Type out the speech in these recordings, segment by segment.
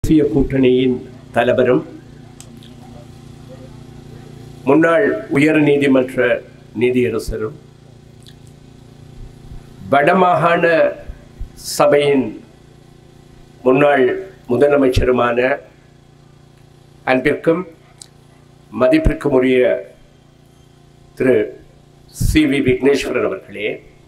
தேசிய கூட்டணியின் தலைவரும் முன்னாள் உயர் நீதிமன்ற நீதியரசரும் வடமாகாண சபையின் முன்னாள் முதலமைச்சருமான அன்பிற்கும் மதிப்பிற்கும் உரிய திரு சி வி விக்னேஸ்வரன் அவர்களே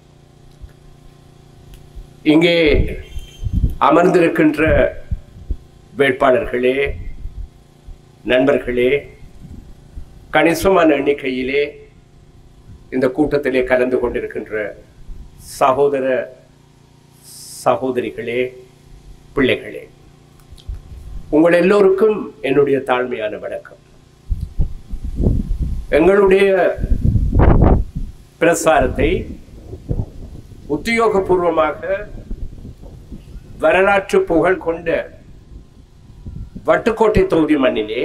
இங்கே அமர்ந்திருக்கின்ற வேட்பாளர்களே நண்பர்களே கணிசமான எண்ணிக்கையிலே இந்த கூட்டத்திலே கலந்து கொண்டிருக்கின்ற சகோதர சகோதரிகளே பிள்ளைகளே உங்கள் எல்லோருக்கும் என்னுடைய தாழ்மையான வணக்கம் எங்களுடைய பிரசாரத்தை உத்தியோகபூர்வமாக வரலாற்று புகழ் கொண்ட வட்டுக்கோட்டை தொகுதி மண்ணிலே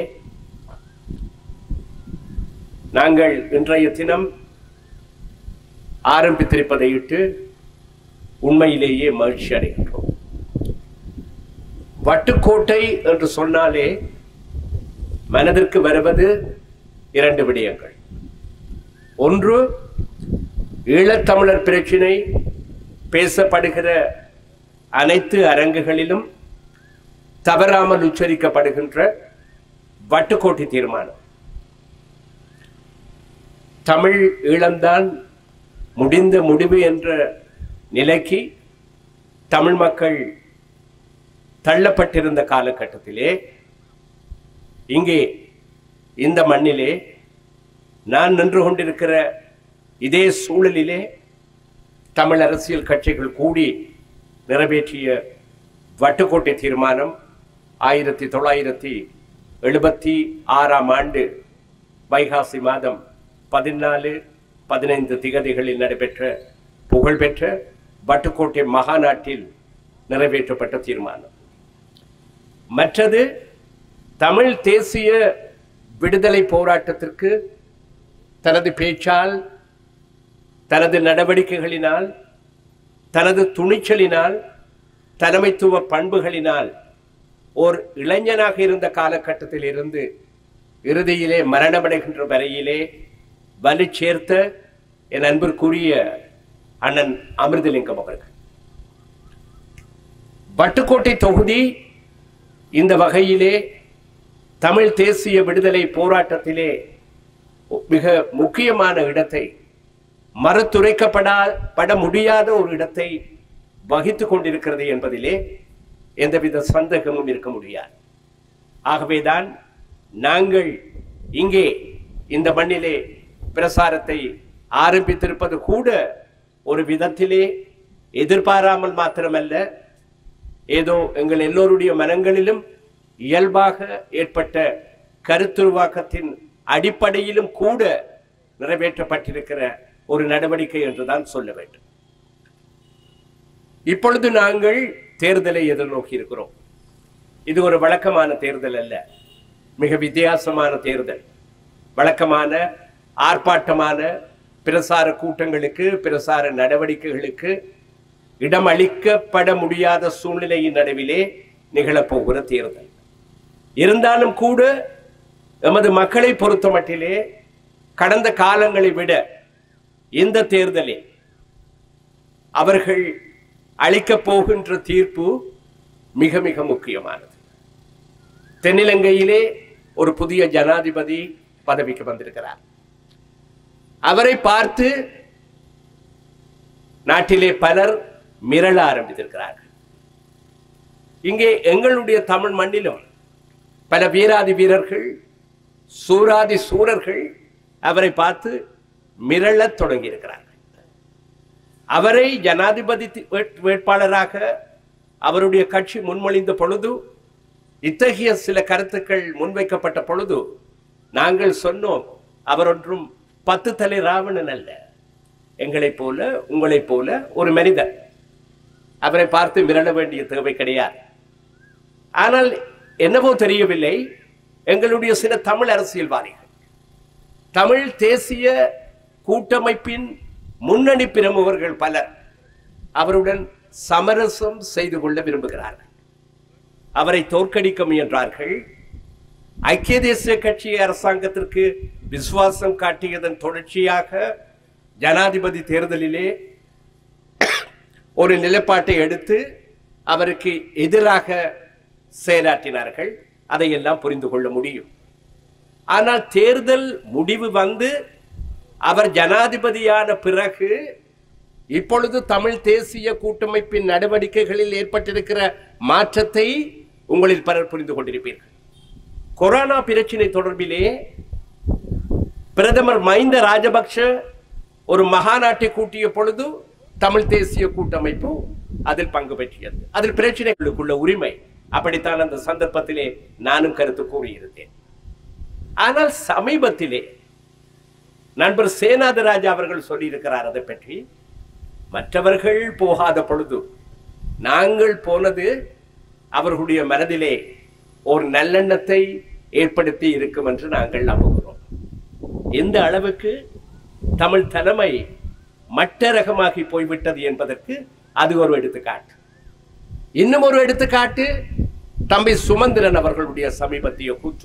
நாங்கள் இன்றைய தினம் ஆரம்பித்திருப்பதையிட்டு உண்மையிலேயே மகிழ்ச்சி அடைகின்றோம் வட்டுக்கோட்டை என்று சொன்னாலே மனதிற்கு வருவது இரண்டு விடயங்கள் ஒன்று ஈழத்தமிழர் பிரச்சினை பேசப்படுகிற அனைத்து அரங்குகளிலும் தவறாமல் உச்சரிக்கப்படுகின்ற வட்டுக்கோட்டை தீர்மானம் தமிழ் ஈழம்தான் முடிந்த முடிவு என்ற நிலைக்கு தமிழ் மக்கள் தள்ளப்பட்டிருந்த காலகட்டத்திலே இங்கே இந்த மண்ணிலே நான் நின்று கொண்டிருக்கிற இதே சூழலிலே தமிழ் அரசியல் கட்சிகள் கூடி நிறைவேற்றிய வட்டுக்கோட்டை தீர்மானம் ஆயிரத்தி தொள்ளாயிரத்தி எழுபத்தி ஆறாம் ஆண்டு வைகாசி மாதம் பதினாலு பதினைந்து திகதிகளில் நடைபெற்ற புகழ்பெற்ற வட்டுக்கோட்டை மகாநாட்டில் நிறைவேற்றப்பட்ட தீர்மானம் மற்றது தமிழ் தேசிய விடுதலை போராட்டத்திற்கு தனது பேச்சால் தனது நடவடிக்கைகளினால் தனது துணிச்சலினால் தலைமைத்துவ பண்புகளினால் ஓர் இளைஞனாக இருந்த காலகட்டத்தில் இருந்து இறுதியிலே மரணமடைகின்ற வரையிலே வலு சேர்த்த என் அன்பிற்குரிய அண்ணன் அமிர்தலிங்கம் அவர்கள் வட்டுக்கோட்டை தொகுதி இந்த வகையிலே தமிழ் தேசிய விடுதலை போராட்டத்திலே மிக முக்கியமான இடத்தை மறுத்துரைக்கப்படா பட முடியாத ஒரு இடத்தை வகித்துக் கொண்டிருக்கிறது என்பதிலே எந்தவித சந்தேகமும் இருக்க முடியாது ஆகவேதான் நாங்கள் இங்கே இந்த மண்ணிலே பிரசாரத்தை ஆரம்பித்திருப்பது கூட ஒரு விதத்திலே எதிர்பாராமல் மாத்திரமல்ல ஏதோ எங்கள் எல்லோருடைய மனங்களிலும் இயல்பாக ஏற்பட்ட கருத்துருவாக்கத்தின் அடிப்படையிலும் கூட நிறைவேற்றப்பட்டிருக்கிற ஒரு நடவடிக்கை என்றுதான் சொல்ல வேண்டும் இப்பொழுது நாங்கள் தேர்தலை எதிர்நோக்கி இருக்கிறோம் இது ஒரு வழக்கமான தேர்தல் அல்ல மிக வித்தியாசமான தேர்தல் வழக்கமான ஆர்ப்பாட்டமான பிரசார கூட்டங்களுக்கு பிரசார நடவடிக்கைகளுக்கு இடமளிக்கப்பட முடியாத சூழ்நிலையின் நடுவிலே நிகழப்போகிற தேர்தல் இருந்தாலும் கூட எமது மக்களை பொறுத்த மட்டிலே கடந்த காலங்களை விட இந்த தேர்தலில் அவர்கள் அளிக்கப் போகின்ற தீர்ப்பு மிக மிக முக்கியமானது தென்னிலங்கையிலே ஒரு புதிய ஜனாதிபதி பதவிக்கு வந்திருக்கிறார் அவரை பார்த்து நாட்டிலே பலர் மிரள ஆரம்பித்திருக்கிறார்கள் இங்கே எங்களுடைய தமிழ் மண்ணிலும் பல வீராதி வீரர்கள் சூராதி சூரர்கள் அவரை பார்த்து மிரளத் தொடங்கி இருக்கிறார்கள் அவரை ஜனாதிபதி வேட்பாளராக அவருடைய கட்சி முன்மொழிந்த பொழுது இத்தகைய சில கருத்துக்கள் முன்வைக்கப்பட்ட பொழுது நாங்கள் சொன்னோம் அவர் ஒன்றும் பத்து தலை ராவணன் அல்ல எங்களைப் போல உங்களைப் போல ஒரு மனிதர் அவரை பார்த்து மிரள வேண்டிய தேவை கிடையாது ஆனால் என்னவோ தெரியவில்லை எங்களுடைய சில தமிழ் அரசியல்வாதிகள் தமிழ் தேசிய கூட்டமைப்பின் முன்னணி பிரமுகர்கள் பலர் அவருடன் சமரசம் செய்து கொள்ள விரும்புகிறார்கள் அவரை தோற்கடிக்க முயன்றார்கள் ஐக்கிய தேசிய கட்சி அரசாங்கத்திற்கு விசுவாசம் காட்டியதன் தொடர்ச்சியாக ஜனாதிபதி தேர்தலிலே ஒரு நிலைப்பாட்டை எடுத்து அவருக்கு எதிராக செயலாற்றினார்கள் அதையெல்லாம் புரிந்து கொள்ள முடியும் ஆனால் தேர்தல் முடிவு வந்து அவர் ஜனாதிபதியான பிறகு இப்பொழுது தமிழ் தேசிய கூட்டமைப்பின் நடவடிக்கைகளில் ஏற்பட்டிருக்கிற மாற்றத்தை உங்களில் பலர் புரிந்து கொண்டிருப்பீர்கள் கொரோனா பிரச்சினை தொடர்பிலே பிரதமர் மஹிந்த ராஜபக்ஷ ஒரு மகாநாட்டை கூட்டிய பொழுது தமிழ் தேசிய கூட்டமைப்பு அதில் பங்கு பெற்றியது அதில் பிரச்சனைகளுக்குள்ள உரிமை அப்படித்தான் அந்த சந்தர்ப்பத்திலே நானும் கருத்து கூறியிருந்தேன் ஆனால் சமீபத்திலே நண்பர் சேனாதராஜா அவர்கள் சொல்லியிருக்கிறார் அதை பற்றி மற்றவர்கள் போகாத பொழுது நாங்கள் போனது அவர்களுடைய மனதிலே ஒரு நல்லெண்ணத்தை ஏற்படுத்தி இருக்கும் என்று நாங்கள் நம்புகிறோம் எந்த அளவுக்கு தமிழ் தலைமை மட்ட ரகமாகி போய்விட்டது என்பதற்கு அது ஒரு எடுத்துக்காட்டு இன்னும் ஒரு எடுத்துக்காட்டு தம்பி சுமந்திரன் அவர்களுடைய சமீபத்திய கூற்று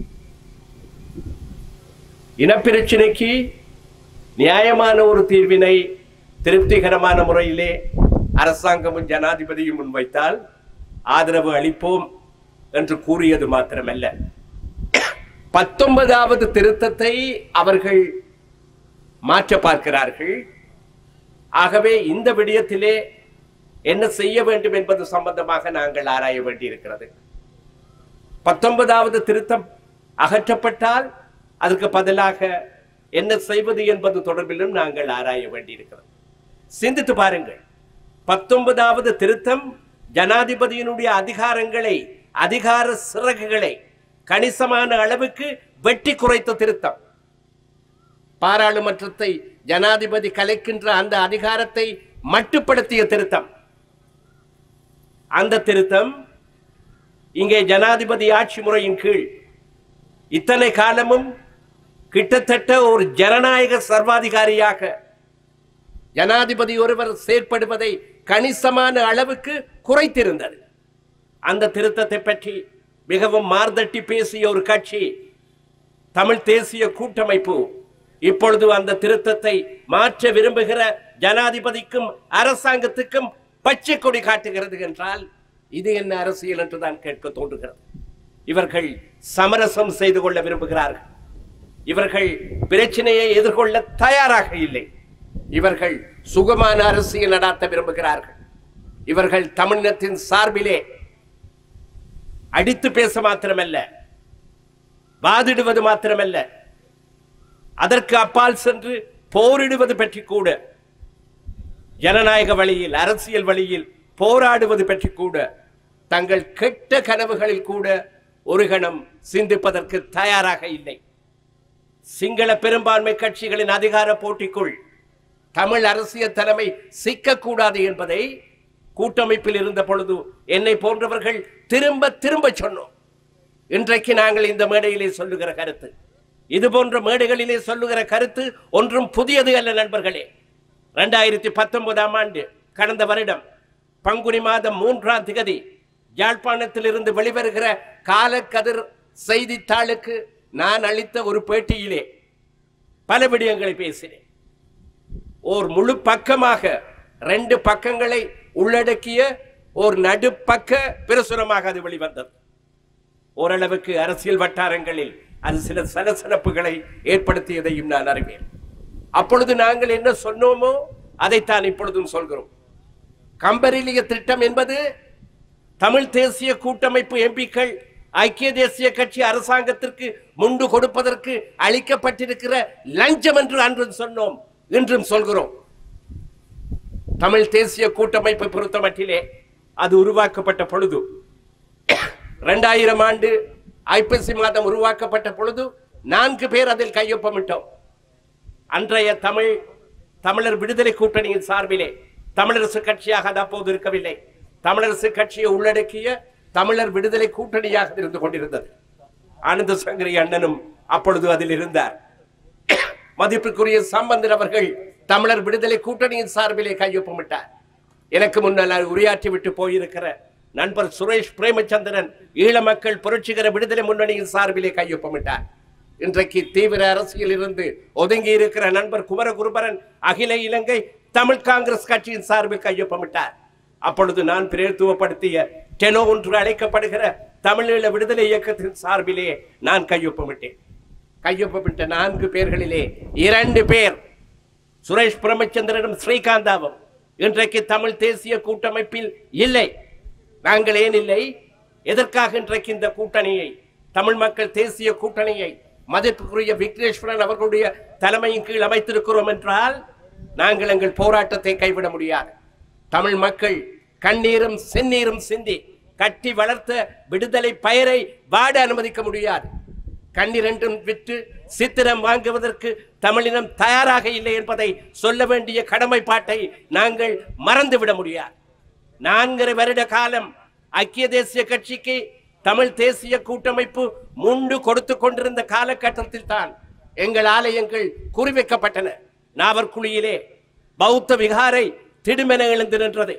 இனப்பிரச்சினைக்கு நியாயமான ஒரு தீர்வினை திருப்திகரமான முறையிலே அரசாங்கமும் ஜனாதிபதியும் முன்வைத்தால் ஆதரவு அளிப்போம் என்று கூறியது மாத்திரமல்ல பத்தொன்பதாவது திருத்தத்தை அவர்கள் மாற்ற பார்க்கிறார்கள் ஆகவே இந்த விடயத்திலே என்ன செய்ய வேண்டும் என்பது சம்பந்தமாக நாங்கள் ஆராய வேண்டியிருக்கிறது பத்தொன்பதாவது திருத்தம் அகற்றப்பட்டால் அதற்கு பதிலாக என்ன செய்வது என்பது தொடர்பிலும் நாங்கள் ஆராய வேண்டியிருக்கிறது சிந்தித்து பாருங்கள் பத்தொன்பதாவது திருத்தம் ஜனாதிபதியினுடைய அதிகாரங்களை அதிகார சிறகுகளை கணிசமான அளவுக்கு வெட்டி குறைத்த திருத்தம் பாராளுமன்றத்தை ஜனாதிபதி கலைக்கின்ற அந்த அதிகாரத்தை மட்டுப்படுத்திய திருத்தம் அந்த திருத்தம் இங்கே ஜனாதிபதி ஆட்சி முறையின் கீழ் இத்தனை காலமும் கிட்டத்தட்ட ஒரு ஜனநாயக சர்வாதிகாரியாக ஜனாதிபதி ஒருவர் செயற்படுவதை கணிசமான அளவுக்கு குறைத்திருந்தது அந்த திருத்தத்தை பற்றி மிகவும் மார்தட்டி பேசிய ஒரு கட்சி தமிழ் தேசிய கூட்டமைப்பு இப்பொழுது அந்த திருத்தத்தை மாற்ற விரும்புகிற ஜனாதிபதிக்கும் அரசாங்கத்துக்கும் பச்சை கொடி காட்டுகிறது என்றால் இது என்ன அரசியல் என்றுதான் கேட்க தோன்றுகிறது இவர்கள் சமரசம் செய்து கொள்ள விரும்புகிறார்கள் இவர்கள் பிரச்சனையை எதிர்கொள்ள தயாராக இல்லை இவர்கள் சுகமான அரசியல் நடாத்த விரும்புகிறார்கள் இவர்கள் தமிழினத்தின் சார்பிலே அடித்து பேச மாத்திரமல்ல வாதிடுவது மாத்திரமல்ல அதற்கு அப்பால் சென்று போரிடுவது பற்றி கூட ஜனநாயக வழியில் அரசியல் வழியில் போராடுவது பற்றி கூட தங்கள் கெட்ட கனவுகளில் கூட ஒரு கணம் சிந்திப்பதற்கு தயாராக இல்லை சிங்கள பெரும்பான்மை கட்சிகளின் அதிகார போட்டிக்குள் தமிழ் அரசியல் தலைமை சிக்கக்கூடாது என்பதை கூட்டமைப்பில் இருந்த பொழுது என்னை போன்றவர்கள் திரும்ப திரும்ப சொன்னோம் இன்றைக்கு நாங்கள் இந்த மேடையிலே சொல்லுகிற கருத்து இது போன்ற மேடைகளிலே சொல்லுகிற கருத்து ஒன்றும் புதியது அல்ல நண்பர்களே இரண்டாயிரத்தி பத்தொன்பதாம் ஆண்டு கடந்த வருடம் பங்குனி மாதம் மூன்றாம் திகதி யாழ்ப்பாணத்தில் இருந்து வெளிவருகிற காலக்கதிர் செய்தித்தாளுக்கு நான் அளித்த ஒரு பேட்டியிலே பல விடயங்களை பேசினேன் ஓர் முழு பக்கமாக ரெண்டு பக்கங்களை உள்ளடக்கிய ஒரு நடுப்பக்க பிரசுரமாக அது வெளிவந்தது ஓரளவுக்கு அரசியல் வட்டாரங்களில் அது சில சலசலப்புகளை ஏற்படுத்தியதையும் நான் அறிவேன் அப்பொழுது நாங்கள் என்ன சொன்னோமோ அதைத்தான் இப்பொழுதும் சொல்கிறோம் கம்பரிலிய திட்டம் என்பது தமிழ் தேசிய கூட்டமைப்பு எம்பிக்கள் ஐக்கிய தேசிய கட்சி அரசாங்கத்திற்கு முண்டு கொடுப்பதற்கு அளிக்கப்பட்டிருக்கிற லஞ்சம் என்று அன்றும் சொன்னோம் இன்றும் சொல்கிறோம் தமிழ் தேசிய கூட்டமைப்பை பொறுத்த மட்டிலே அது உருவாக்கப்பட்ட பொழுது இரண்டாயிரம் ஆண்டு ஐப்பசி மாதம் உருவாக்கப்பட்ட பொழுது நான்கு பேர் அதில் கையொப்பமிட்டோம் அன்றைய தமிழ் தமிழர் விடுதலை கூட்டணியின் சார்பிலே தமிழரசு கட்சியாக அது அப்போது இருக்கவில்லை தமிழரசு கட்சியை உள்ளடக்கிய தமிழர் விடுதலை கூட்டணியாக இருந்து கொண்டிருந்தது ஆனந்த சங்கரி அண்ணனும் அப்பொழுது அதில் இருந்தார் மதிப்புக்குரிய சம்பந்தர் அவர்கள் தமிழர் விடுதலை கூட்டணியின் சார்பிலே கையொப்பமிட்டார் எனக்கு முன்னால் உரையாற்றி விட்டு போயிருக்கிற நண்பர் சுரேஷ் பிரேமச்சந்திரன் ஈழ மக்கள் புரட்சிகர விடுதலை முன்னணியின் சார்பிலே கையொப்பமிட்டார் இன்றைக்கு தீவிர அரசியல் இருந்து ஒதுங்கி இருக்கிற நண்பர் குமரகுருபரன் அகில இலங்கை தமிழ் காங்கிரஸ் கட்சியின் சார்பில் கையொப்பமிட்டார் அப்பொழுது நான் பிரேத்துவப்படுத்திய டெலோ ஒன்று அழைக்கப்படுகிற தமிழீழ விடுதலை இயக்கத்தின் சார்பிலே நான் கையொப்பமிட்டேன் கையொப்பமிட்ட நான்கு பேர்களிலே இரண்டு பேர் சுரேஷ் பிரமச்சந்திரனும் ஸ்ரீகாந்தாவும் இன்றைக்கு தமிழ் தேசிய கூட்டமைப்பில் இல்லை நாங்கள் ஏன் இல்லை எதற்காக இன்றைக்கு இந்த கூட்டணியை தமிழ் மக்கள் தேசிய கூட்டணியை மதிப்புக்குரிய விக்னேஸ்வரன் அவர்களுடைய தலைமையின் கீழ் அமைத்திருக்கிறோம் என்றால் நாங்கள் எங்கள் போராட்டத்தை கைவிட முடியாது தமிழ் மக்கள் கண்ணீரும் செந்நீரும் சிந்தி கட்டி வளர்த்த விடுதலை பெயரை வாட அனுமதிக்க முடியாது கண்ணிரண்டும் விற்று சித்திரம் வாங்குவதற்கு தமிழினம் தயாராக இல்லை என்பதை சொல்ல வேண்டிய கடமைப்பாட்டை நாங்கள் மறந்துவிட முடியாது நான்கரை வருட காலம் ஐக்கிய தேசிய கட்சிக்கு தமிழ் தேசிய கூட்டமைப்பு முண்டு கொடுத்து கொண்டிருந்த காலகட்டத்தில் தான் எங்கள் ஆலயங்கள் குறிவைக்கப்பட்டன நாவற்குழியிலே பௌத்த விகாரை திடுமென எழுந்து நின்றது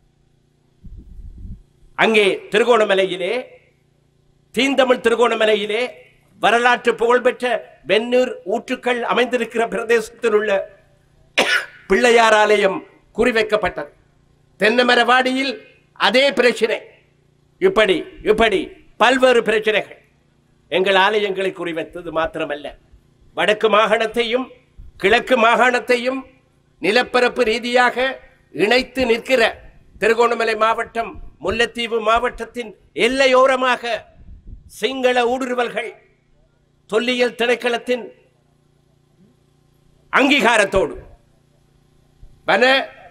அங்கே திருகோணமலையிலே தீந்தமிழ் திருகோணமலையிலே வரலாற்று புகழ்பெற்ற வெண்ணூர் ஊற்றுக்கள் அமைந்திருக்கிற பிரதேசத்தில் உள்ள பிள்ளையார் ஆலயம் குறிவைக்கப்பட்டது தென்னமரவாடியில் அதே பிரச்சனை இப்படி இப்படி பல்வேறு பிரச்சனைகள் எங்கள் ஆலயங்களை குறிவைத்தது மாத்திரமல்ல வடக்கு மாகாணத்தையும் கிழக்கு மாகாணத்தையும் நிலப்பரப்பு ரீதியாக இணைத்து நிற்கிற திருகோணமலை மாவட்டம் முல்லைத்தீவு மாவட்டத்தின் எல்லையோரமாக சிங்கள ஊடுருவல்கள் தொல்லியல் திணைக்களத்தின் அங்கீகாரத்தோடு வன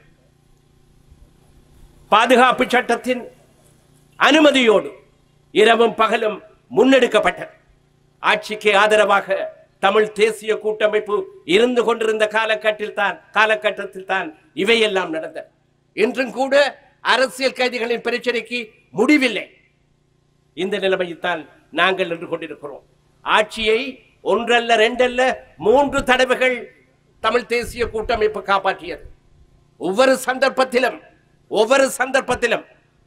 பாதுகாப்பு சட்டத்தின் அனுமதியோடு இரவும் பகலும் முன்னெடுக்கப்பட்டது ஆட்சிக்கு ஆதரவாக தமிழ் தேசிய கூட்டமைப்பு இருந்து கொண்டிருந்த காலகட்டத்தில் தான் காலகட்டத்தில் தான் இவையெல்லாம் நடந்தன இன்றும் கூட அரசியல் கைதிகளின் பிரச்சனைக்கு முடிவில்லை இந்த நிலைமையைத்தான் நாங்கள் நின்று கொண்டிருக்கிறோம் ஆட்சியை ஒன்றல்ல ரெண்டல்ல மூன்று தடவைகள் தமிழ் தேசிய கூட்டமைப்பு காப்பாற்றியது ஒவ்வொரு சந்தர்ப்பத்திலும் ஒவ்வொரு சந்தர்ப்பத்திலும்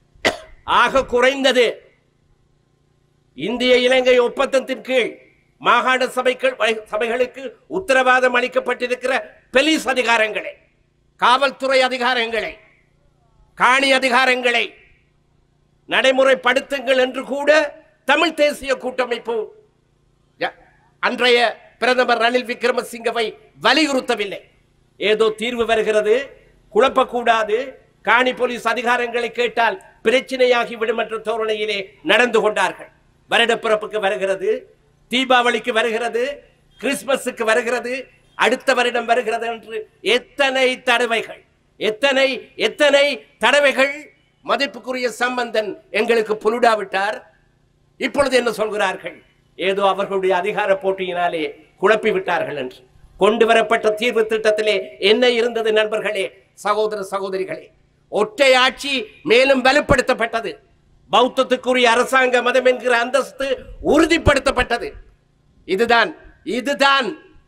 ஆக குறைந்தது இந்திய இலங்கை ஒப்பந்தத்தின் கீழ் மாகாண சபைகள் சபைகளுக்கு உத்தரவாதம் அளிக்கப்பட்டிருக்கிற பெலிஸ் அதிகாரங்களை காவல்துறை அதிகாரங்களை காணி அதிகாரங்களை நடைமுறைப்படுத்துங்கள் என்று கூட தமிழ் தேசிய கூட்டமைப்பு ய- அன்றைய பிரதமர் ரணில் விக்ரமசிங்கவை வலியுறுத்தவில்லை ஏதோ தீர்வு வருகிறது குழப்பக்கூடாது காணி போலீஸ் அதிகாரங்களை கேட்டால் பிரச்சனையாகி விடும் என்ற தோரணையிலே நடந்து கொண்டார்கள் வருடப்பிறப்புக்கு வருகிறது தீபாவளிக்கு வருகிறது கிறிஸ்துமஸுக்கு வருகிறது அடுத்த வருடம் வருகிறது என்று எத்தனை தடவைகள் எத்தனை எத்தனை தடவைகள் மதிப்புக்குரிய சம்பந்தன் எங்களுக்கு புலுடாவிட்டார் இப்பொழுது என்ன சொல்கிறார்கள் ஏதோ அவர்களுடைய அதிகார போட்டியினாலே குழப்பி விட்டார்கள் என்று கொண்டு வரப்பட்ட தீர்வு திட்டத்திலே என்ன இருந்தது நண்பர்களே சகோதர சகோதரிகளே ஒற்றை ஆட்சி மேலும் வலுப்படுத்தப்பட்டது பௌத்தத்துக்குரிய அரசாங்க மதம் என்கிற அந்தஸ்து உறுதிப்படுத்தப்பட்டது இதுதான் இதுதான்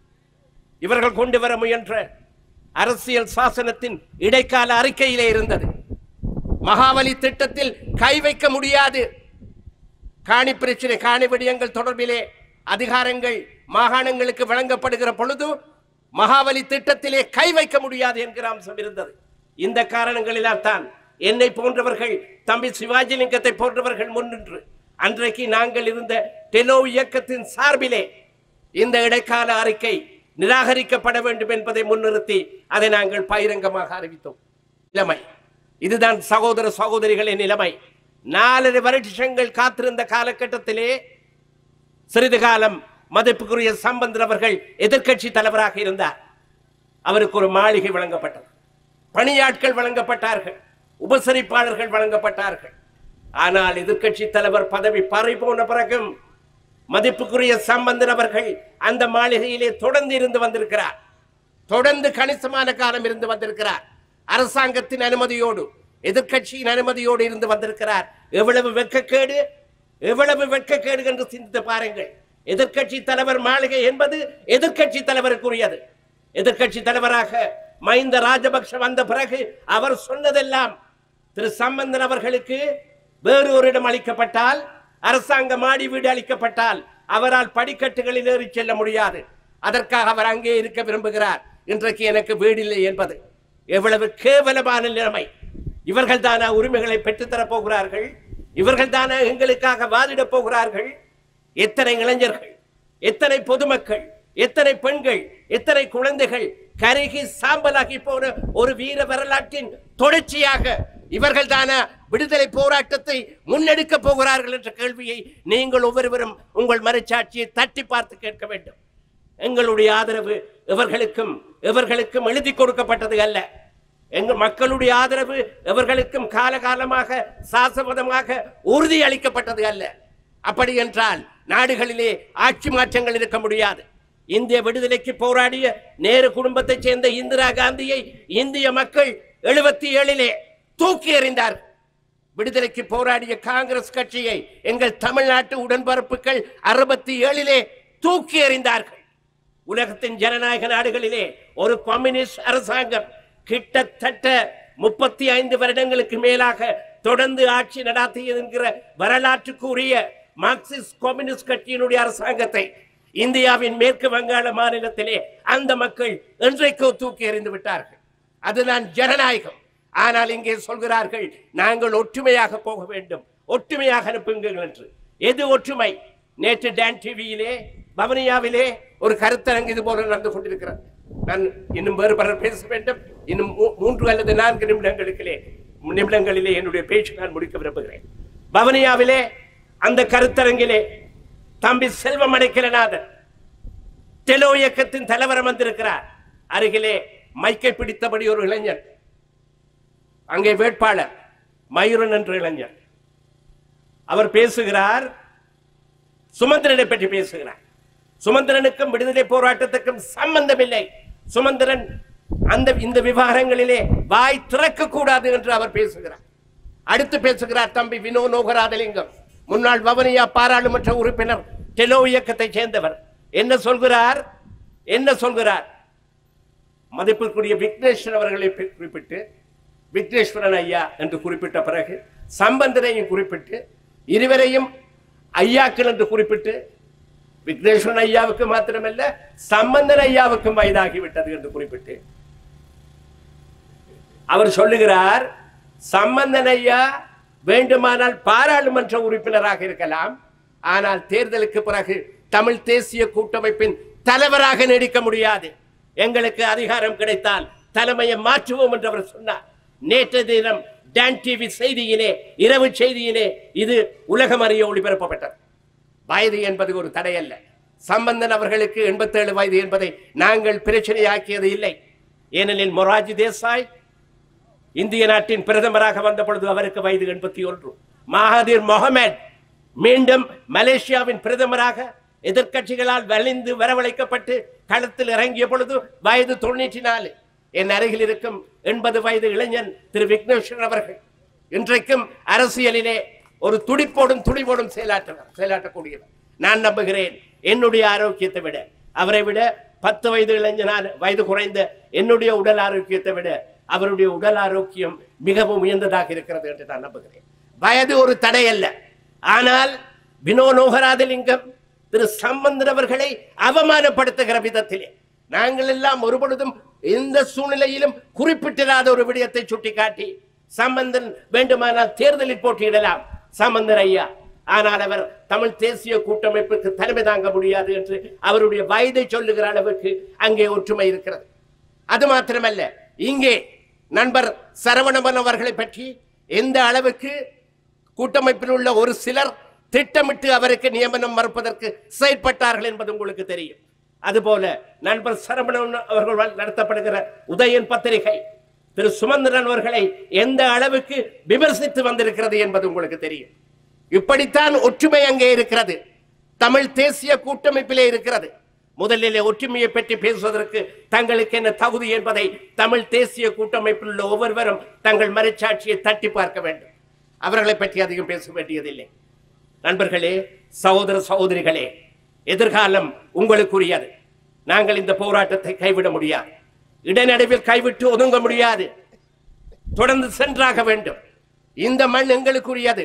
இவர்கள் கொண்டு வர முயன்ற அரசியல் சாசனத்தின் இடைக்கால அறிக்கையிலே இருந்தது மகாவலி திட்டத்தில் கை வைக்க முடியாது காணி பிரச்சனை காணி விடயங்கள் தொடர்பிலே அதிகாரங்கள் மாகாணங்களுக்கு வழங்கப்படுகிற பொழுது மகாவலி திட்டத்திலே கை வைக்க முடியாது என்கிற அம்சம் இருந்தது இந்த காரணங்களினால் தான் என்னை போன்றவர்கள் தம்பி சிவாஜிலிங்கத்தை போன்றவர்கள் முன்னின்று அன்றைக்கு நாங்கள் இருந்த டெலோ இயக்கத்தின் சார்பிலே இந்த இடைக்கால அறிக்கை நிராகரிக்கப்பட வேண்டும் என்பதை முன்னிறுத்தி அதை நாங்கள் பகிரங்கமாக அறிவித்தோம் நிலைமை இதுதான் சகோதர சகோதரிகளின் நிலைமை நாலரை வருஷங்கள் காத்திருந்த காலகட்டத்திலே சிறிது காலம் மதிப்புக்குரிய சம்பந்தன் அவர்கள் எதிர்க்கட்சி தலைவராக இருந்தார் அவருக்கு ஒரு மாளிகை வழங்கப்பட்டது பணியாட்கள் வழங்கப்பட்டார்கள் உபசரிப்பாளர்கள் வழங்கப்பட்டார்கள் ஆனால் எதிர்க்கட்சி தலைவர் பதவி பறி போன பிறகும் மதிப்புக்குரிய சம்பந்தன் அவர்கள் அந்த மாளிகையிலே தொடர்ந்து இருந்து வந்திருக்கிறார் தொடர்ந்து கணிசமான காலம் இருந்து வந்திருக்கிறார் அரசாங்கத்தின் அனுமதியோடு எதிர்க்கட்சியின் அனுமதியோடு இருந்து வந்திருக்கிறார் எவ்வளவு வெட்கக்கேடு எவ்வளவு வெட்கக்கேடு என்று சிந்தித்து பாருங்கள் எதிர்க்கட்சி தலைவர் மாளிகை என்பது எதிர்க்கட்சி தலைவருக்குரியது எதிர்க்கட்சி தலைவராக மஹிந்த ராஜபக்ஷ வந்த பிறகு அவர் சொன்னதெல்லாம் திரு சம்பந்தன் அவர்களுக்கு வேறு ஒரு இடம் அளிக்கப்பட்டால் அரசாங்க மாடி வீடு அளிக்கப்பட்டால் அவரால் படிக்கட்டுகளில் ஏறி செல்ல முடியாது அதற்காக அவர் அங்கே இருக்க விரும்புகிறார் இன்றைக்கு எனக்கு வீடில்லை என்பது எவ்வளவு கேவலமான நிலைமை இவர்கள் தானா உரிமைகளை பெற்றுத்தரப் போகிறார்கள் இவர்கள் தானே எங்களுக்காக வாதிடப் போகிறார்கள் எத்தனை இளைஞர்கள் எத்தனை பொதுமக்கள் எத்தனை பெண்கள் எத்தனை குழந்தைகள் கருகி சாம்பலாகி போன ஒரு வீர வரலாற்றின் தொடர்ச்சியாக இவர்கள் தானா விடுதலை போராட்டத்தை முன்னெடுக்க போகிறார்கள் என்ற கேள்வியை நீங்கள் ஒவ்வொருவரும் உங்கள் மனச்சாட்சியை தட்டி பார்த்து கேட்க வேண்டும் எங்களுடைய ஆதரவு இவர்களுக்கும் இவர்களுக்கும் எழுதி கொடுக்கப்பட்டது அல்ல எங்கள் மக்களுடைய ஆதரவு இவர்களுக்கும் காலகாலமாக சாசவதமாக உறுதி அளிக்கப்பட்டது அல்ல அப்படி என்றால் நாடுகளிலே ஆட்சி மாற்றங்கள் இருக்க முடியாது இந்திய விடுதலைக்கு போராடிய நேரு குடும்பத்தைச் சேர்ந்த இந்திரா காந்தியை இந்திய மக்கள் எழுபத்தி ஏழிலே தூக்கி எறிந்தார்கள் விடுதலைக்கு போராடிய காங்கிரஸ் கட்சியை எங்கள் தமிழ்நாட்டு உடன்பரப்புகள் அறுபத்தி ஏழிலே தூக்கி எறிந்தார்கள் உலகத்தின் ஜனநாயக நாடுகளிலே ஒரு கம்யூனிஸ்ட் அரசாங்கம் கிட்டத்தட்ட முப்பத்தி ஐந்து வருடங்களுக்கு மேலாக தொடர்ந்து ஆட்சி நடாத்தியது என்கிற வரலாற்றுக்குரிய மார்க்சிஸ்ட் கம்யூனிஸ்ட் கட்சியினுடைய அரசாங்கத்தை இந்தியாவின் மேற்கு வங்காள மாநிலத்திலே அந்த மக்கள் என்றைக்கோ தூக்கி எறிந்து விட்டார்கள் அதுதான் ஜனநாயகம் ஆனால் இங்கே சொல்கிறார்கள் நாங்கள் ஒற்றுமையாக போக வேண்டும் ஒற்றுமையாக அனுப்புங்கள் என்று எது ஒற்றுமை நேற்று டான் டிவியிலே பவனியாவிலே ஒரு கருத்தரங்கு இது போல நடந்து கொண்டிருக்கிறது நான் இன்னும் வேறு பலர் பேச வேண்டும் இன்னும் மூ- மூன்று அல்லது நான்கு நிமிடங்களுக்கிலே நிமிடங்களிலே என்னுடைய பேச்சு நான் முடிக்க விரும்புகிறேன் பவனியாவிலே அந்த கருத்தரங்கிலே தம்பி செல்வம் அடைக்கலநாதன் டெலோ இயக்கத்தின் தலைவர் வந்திருக்கிறார் அருகிலே மைக்கை பிடித்தபடி ஒரு இளைஞன் அங்கே வேட்பாளர் மயூரன் என்ற இளைஞர் அவர் பேசுகிறார் சுமந்திரனை பற்றி பேசுகிறார் சுமந்திரனுக்கும் விடுதலை போராட்டத்துக்கும் சம்பந்தமில்லை சுமந்திரன் அந்த இந்த விவகாரங்களிலே வாய் திறக்க கூடாது என்று அவர் பேசுகிறார் அடுத்து பேசுகிறார் தம்பி வினோ நோகராதலிங்கம் முன்னாள் வவனியா பாராளுமன்ற உறுப்பினர் டெலோ இயக்கத்தைச் சேர்ந்தவர் என்ன சொல்கிறார் என்ன சொல்கிறார் மதிப்பிற்குரிய விக்னேஸ்வரன் அவர்களை பி- குறிப்பிட்டு விக்னேஸ்வரன் ஐயா என்று குறிப்பிட்ட பிறகு சம்பந்தனையும் குறிப்பிட்டு இருவரையும் ஐயாக்கள் என்று குறிப்பிட்டு விக்னேஸ்வரன் ஐயாவுக்கு மாத்திரமல்ல சம்பந்தன் ஐயாவுக்கும் வயதாகிவிட்டது என்று குறிப்பிட்டு அவர் சொல்லுகிறார் சம்பந்தன் ஐயா வேண்டுமானால் பாராளுமன்ற உறுப்பினராக இருக்கலாம் ஆனால் தேர்தலுக்கு பிறகு தமிழ் தேசிய கூட்டமைப்பின் தலைவராக நீடிக்க முடியாது எங்களுக்கு அதிகாரம் கிடைத்தால் தலைமையை மாற்றுவோம் என்று அவர் சொன்னார் நேற்று தினம் டான் டிவி செய்தியிலே இரவு செய்தியிலே இது உலகம் அறிய ஒளிபரப்பப்பட்டது வயது என்பது ஒரு தடை அல்ல சம்பந்தன் அவர்களுக்கு 87 வயது என்பதை நாங்கள் பிரச்சனையாக்கியது இல்லை ஏனெனில் மொராஜி தேசாய் இந்திய நாட்டின் பிரதமராக வந்த பொழுது அவருக்கு வயது எண்பத்தி ஒன்று மகாதீர் முகமது மீண்டும் மலேசியாவின் பிரதமராக எதிர்க்கட்சிகளால் வலிந்து வரவழைக்கப்பட்டு களத்தில் இறங்கிய பொழுது வயது தொண்ணூற்றி நாலு என் அருகில் இருக்கும் எண்பது வயது இளைஞன் திரு விக்னேஸ்வரன் அவர்கள் இன்றைக்கும் அரசியலிலே ஒரு துடிப்போடும் துணிவோடும் செயலாற்றுவார் செயலாற்றக்கூடியவர் நான் நம்புகிறேன் என்னுடைய ஆரோக்கியத்தை விட அவரை விட பத்து வயது இளைஞனான வயது குறைந்த என்னுடைய உடல் ஆரோக்கியத்தை விட அவருடைய உடல் ஆரோக்கியம் மிகவும் உயர்ந்ததாக இருக்கிறது என்று நான் நம்புகிறேன் வயது ஒரு தடை அல்ல ஆனால் வினோ நோகராதலிங்கம் திரு சம்பந்தன் அவர்களை அவமானப்படுத்துகிற விதத்திலே நாங்கள் எல்லாம் ஒரு பொழுதும் எந்த சூழ்நிலையிலும் குறிப்பிட்டிராத ஒரு விடயத்தை சுட்டிக்காட்டி சம்பந்தன் வேண்டுமானால் தேர்தலில் போட்டியிடலாம் சம்பந்தன் ஐயா ஆனால் அவர் தமிழ் தேசிய கூட்டமைப்புக்கு தலைமை தாங்க முடியாது என்று அவருடைய வயதை சொல்லுகிற அளவுக்கு அங்கே ஒற்றுமை இருக்கிறது அது மாத்திரமல்ல இங்கே நண்பர் சரவணபன் அவர்களை பற்றி எந்த அளவுக்கு கூட்டமைப்பில் உள்ள ஒரு சிலர் திட்டமிட்டு அவருக்கு நியமனம் மறுப்பதற்கு செயற்பட்டார்கள் என்பது உங்களுக்கு தெரியும் அதுபோல நண்பர் சரவணன் அவர்களால் நடத்தப்படுகிற உதயன் பத்திரிகை திரு சுமந்திரன் அவர்களை எந்த அளவுக்கு விமர்சித்து வந்திருக்கிறது என்பது உங்களுக்கு தெரியும் இப்படித்தான் ஒற்றுமை அங்கே இருக்கிறது தமிழ் தேசிய கூட்டமைப்பிலே இருக்கிறது முதலிலே ஒற்றுமையை பற்றி பேசுவதற்கு தங்களுக்கு என்ன தகுதி என்பதை தமிழ் தேசிய கூட்டமைப்பில் உள்ள ஒவ்வொருவரும் தங்கள் மனச்சாட்சியை தட்டி பார்க்க வேண்டும் அவர்களை பற்றி அதிகம் பேச வேண்டியதில்லை நண்பர்களே சகோதர சகோதரிகளே எதிர்காலம் உங்களுக்குரியது நாங்கள் இந்த போராட்டத்தை கைவிட முடியாது இடைநடுவில் கைவிட்டு ஒதுங்க முடியாது தொடர்ந்து சென்றாக வேண்டும் இந்த மண் எங்களுக்குரியது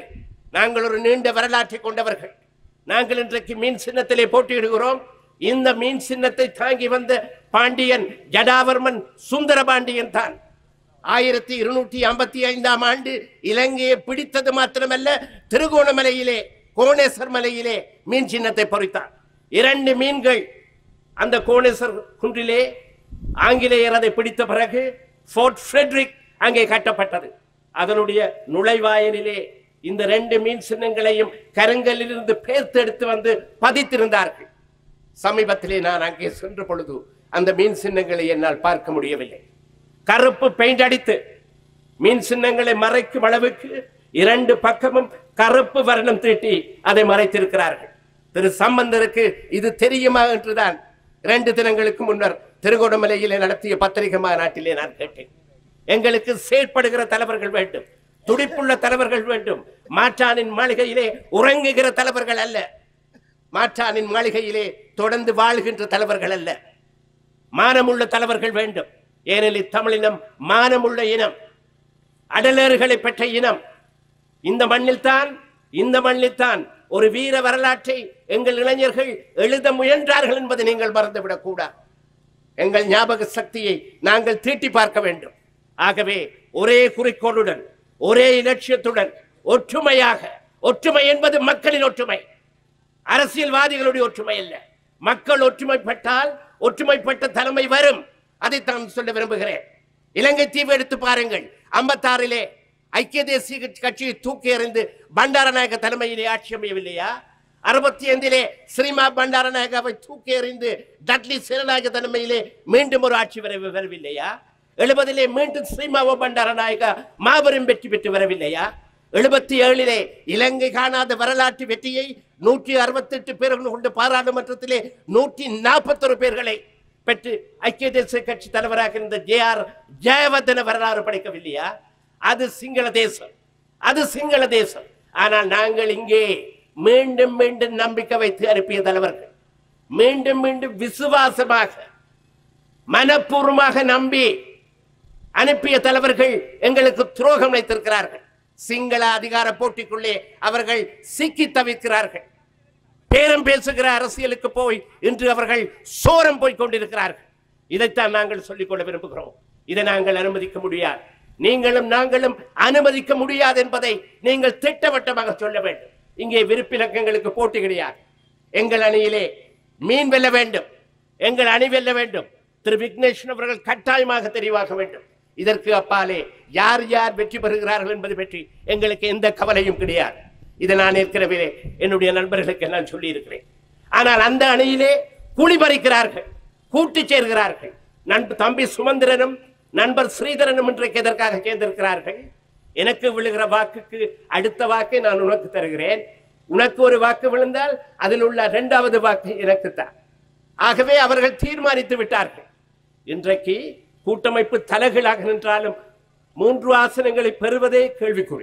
நாங்கள் ஒரு நீண்ட வரலாற்றை கொண்டவர்கள் நாங்கள் இன்றைக்கு மீன் சின்னத்திலே போட்டியிடுகிறோம் இந்த மீன் சின்னத்தை தாங்கி வந்த பாண்டியன் ஜடாவர்மன் சுந்தர பாண்டியன் தான் ஆயிரத்தி இருநூற்றி ஐம்பத்தி ஐந்தாம் ஆண்டு இலங்கையை பிடித்தது மாத்திரமல்ல திருகோணமலையிலே கோணேஸ்வர் மலையிலே மீன் சின்னத்தை பொறித்தான் இரண்டு மீன்கள் அந்த கோணேஸ்வர் குன்றிலே ஆங்கிலேயர் அதை பிடித்த பிறகு ஃபோர்ட் ஃப்ரெட்ரிக் அங்கே கட்டப்பட்டது அதனுடைய நுழைவாயிலிலே இந்த ரெண்டு மீன் சின்னங்களையும் கருங்கல்லிலிருந்து பேர்த்து எடுத்து வந்து பதித்திருந்தார்கள் சமீபத்திலே நான் அங்கே சென்ற பொழுது அந்த மீன் சின்னங்களை என்னால் பார்க்க முடியவில்லை கருப்பு பெயிண்ட் அடித்து மீன் சின்னங்களை மறைக்கும் அளவுக்கு இரண்டு பக்கமும் கருப்பு வர்ணம் தீட்டி அதை மறைத்திருக்கிறார்கள் திரு சம்பந்தருக்கு இது தெரியுமா என்றுதான் இரண்டு தினங்களுக்கு முன்னர் திருகோணமலையிலே நடத்திய பத்திரிகை மாநாட்டிலே நான் கேட்டேன் எங்களுக்கு செயற்படுகிற தலைவர்கள் வேண்டும் துடிப்புள்ள தலைவர்கள் வேண்டும் மாற்றானின் மாளிகையிலே உறங்குகிற தலைவர்கள் அல்ல மாற்றானின் மாளிகையிலே தொடர்ந்து வாழ்கின்ற தலைவர்கள் அல்ல மானமுள்ள தலைவர்கள் வேண்டும் ஏனெனில் தமிழினம் மானமுள்ள இனம் அடலேறுகளை பெற்ற இனம் இந்த மண்ணில்தான் இந்த மண்ணில்தான் ஒரு வீர வரலாற்றை எங்கள் இளைஞர்கள் எழுத முயன்றார்கள் என்பதை நீங்கள் மறந்துவிடக் கூடாது எங்கள் ஞாபக சக்தியை நாங்கள் தீட்டி பார்க்க வேண்டும் ஆகவே ஒரே குறிக்கோளுடன் ஒரே இலட்சியத்துடன் ஒற்றுமையாக ஒற்றுமை என்பது மக்களின் ஒற்றுமை அரசியல்வாதிகளுடைய ஒற்றுமை அல்ல மக்கள் ஒற்றுமைப்பட்டால் ஒற்றுமைப்பட்ட தலைமை வரும் அதைத்தான் சொல்ல விரும்புகிறேன் இலங்கை தீவு எடுத்து பாருங்கள் ஐம்பத்தாறிலே ஐக்கிய தேசிய கட்சி- கட்சியை தூக்கி எறிந்து பண்டாரநாயக தலைமையிலே ஆட்சி அமையவில்லையா அறுபத்தி ஐந்திலே ஸ்ரீமா பண்டாரநாயகாவை தூக்கி எறிந்து டட்லி சிறநாயக தலைமையிலே மீண்டும் ஒரு ஆட்சி வர வரவில்லையா எழுபதிலே மீண்டும் ஸ்ரீமாவோ பண்டாரநாயகா மாபெரும் வெற்றி பெற்று வரவில்லையா எழுபத்தி ஏழிலே இலங்கை காணாத வரலாற்று வெற்றியை நூற்றி அறுபத்தி எட்டு பேர்கள் கொண்ட பாராளுமன்றத்திலே நூற்றி நாற்பத்தொரு பேர்களை பெற்று ஐக்கிய தேசிய கட்சி தலைவராக இருந்த ஜே ஆர் ஜெயவர்தன வரலாறு படைக்கவில்லையா அது சிங்கள தேசம் அது சிங்கள தேசம் ஆனால் நாங்கள் இங்கே மீண்டும் மீண்டும் நம்பிக்கை வைத்து அனுப்பிய தலைவர்கள் மீண்டும் மீண்டும் விசுவாசமாக மனப்பூர்வமாக நம்பி அனுப்பிய தலைவர்கள் எங்களுக்கு துரோகம் வைத்திருக்கிறார்கள் சிங்கள அதிகார போட்டிக்குள்ளே அவர்கள் சிக்கி தவிக்கிறார்கள் பேரம் பேசுகிற அரசியலுக்கு போய் இன்று அவர்கள் சோரம் போய் கொண்டிருக்கிறார்கள் இதைத்தான் நாங்கள் சொல்லிக்கொள்ள விரும்புகிறோம் இதை நாங்கள் அனுமதிக்க முடியாது நீங்களும் நாங்களும் அனுமதிக்க முடியாது என்பதை நீங்கள் திட்டவட்டமாக சொல்ல வேண்டும் இங்கே விருப்பிலக்கங்களுக்கு போட்டி கிடையாது எங்கள் அணியிலே மீன் வெல்ல வேண்டும் எங்கள் அணி வெல்ல வேண்டும் திரு விக்னேஸ்வரன் அவர்கள் கட்டாயமாக தெரிவாக வேண்டும் இதற்கு அப்பாலே யார் யார் வெற்றி பெறுகிறார்கள் என்பது பற்றி எங்களுக்கு எந்த கவலையும் கிடையாது இதை நான் ஏற்கனவே என்னுடைய நண்பர்களுக்கு நான் சொல்லி இருக்கிறேன் ஆனால் அந்த அணியிலே குழி பறிக்கிறார்கள் கூட்டு சேர்கிறார்கள் நண்ப தம்பி சுமந்திரனும் நண்பர் ஸ்ரீதரனும் இன்றைக்கு எதற்காக சேர்ந்திருக்கிறார்கள் எனக்கு விழுகிற வாக்குக்கு அடுத்த வாக்கை நான் உனக்கு தருகிறேன் உனக்கு ஒரு வாக்கு விழுந்தால் அதில் உள்ள இரண்டாவது வாக்கு எனக்குத்தான் ஆகவே அவர்கள் தீர்மானித்து விட்டார்கள் இன்றைக்கு கூட்டமைப்பு தலைகளாக நின்றாலும் மூன்று ஆசனங்களை பெறுவதே கேள்விக்குறி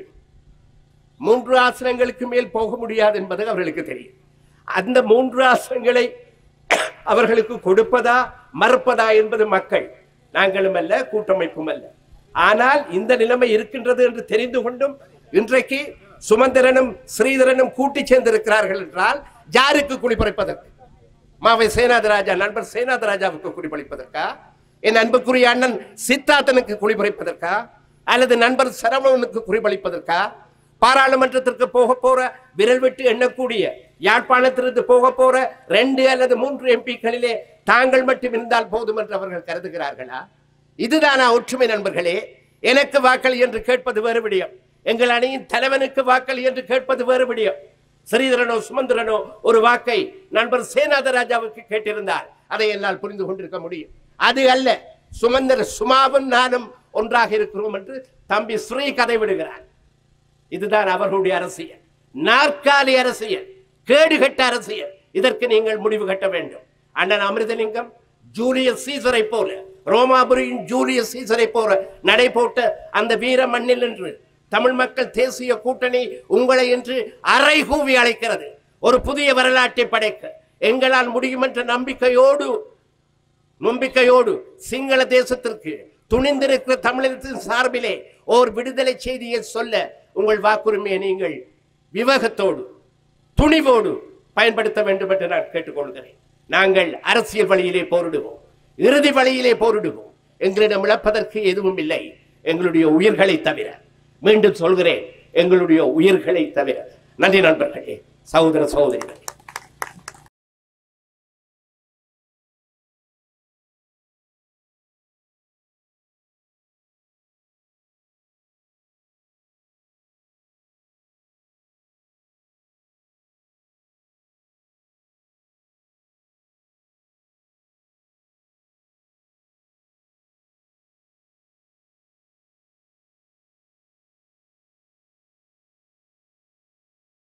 மூன்று ஆசனங்களுக்கு மேல் போக முடியாது என்பது அவர்களுக்கு தெரியும் அந்த மூன்று ஆசனங்களை அவர்களுக்கு கொடுப்பதா மறுப்பதா என்பது மக்கள் நாங்களும் அல்ல கூட்டமைப்பும் அல்ல ஆனால் இந்த நிலைமை இருக்கின்றது என்று தெரிந்து கொண்டும் இன்றைக்கு சுமந்திரனும் ஸ்ரீதரனும் கூட்டி சேர்ந்திருக்கிறார்கள் என்றால் யாருக்கு குளிப்பறைப்பதற்கு மாவை சேனாதராஜா நண்பர் சேனாதராஜாவுக்கு குடிபளிப்பதற்கா என் அன்புக்குரிய அண்ணன் சித்தார்த்தனுக்கு குடிபளிப்பதற்கா அல்லது நண்பர் சரவணனுக்கு குடிபளிப்பதற்கா பாராளுமன்றத்திற்கு போக போற விரல் விட்டு எண்ணக்கூடிய யாழ்ப்பாணத்திலிருந்து போக போற ரெண்டு அல்லது மூன்று எம்பிக்களிலே தாங்கள் மட்டும் இருந்தால் போதும் என்று அவர்கள் கருதுகிறார்களா இதுதானா ஒற்றுமை நண்பர்களே எனக்கு வாக்களி என்று கேட்பது வேறு விடயம் எங்கள் அணியின் தலைவனுக்கு வாக்களி என்று கேட்பது வேறு விடயம் ஸ்ரீதரனோ சுமந்திரனோ ஒரு வாக்கை நண்பர் சேனாதராஜாவுக்கு கேட்டிருந்தார் அதை என்னால் புரிந்து கொண்டிருக்க முடியும் அது அல்ல சுமந்திர சுமாவும் நானும் ஒன்றாக இருக்கிறோம் என்று தம்பி ஸ்ரீ கதை விடுகிறார் இதுதான் அவர்களுடைய அரசியல் நாற்காலி அரசியல் கேடுகட்ட அரசியல் இதற்கு நீங்கள் முடிவு கட்ட வேண்டும் அண்ணன் அமிர்தலிங்கம் ஜூலியஸ் சீசரை போல ரோமாபுரியின் ஜூலியஸ் சீசரை போல நடை போட்ட அந்த வீர மண்ணில் என்று தமிழ் மக்கள் தேசிய கூட்டணி உங்களை என்று அறை கூவி அழைக்கிறது ஒரு புதிய வரலாற்றை படைக்க எங்களால் முடியும் என்ற நம்பிக்கையோடு நம்பிக்கையோடு சிங்கள தேசத்திற்கு துணிந்திருக்கிற தமிழகத்தின் சார்பிலே ஓர் விடுதலை செய்தியை சொல்ல உங்கள் வாக்குரிமையை நீங்கள் விவேகத்தோடு துணிவோடு பயன்படுத்த வேண்டும் என்று நான் கேட்டுக்கொள்கிறேன் நாங்கள் அரசியல் வழியிலே போரிடுவோம் இறுதி வழியிலே போரிடுவோம் எங்களிடம் இழப்பதற்கு எதுவும் இல்லை எங்களுடைய உயிர்களை தவிர மீண்டும் சொல்கிறேன் எங்களுடைய உயிர்களை தவிர நன்றி நண்பர்களே சகோதர சகோதரிகளே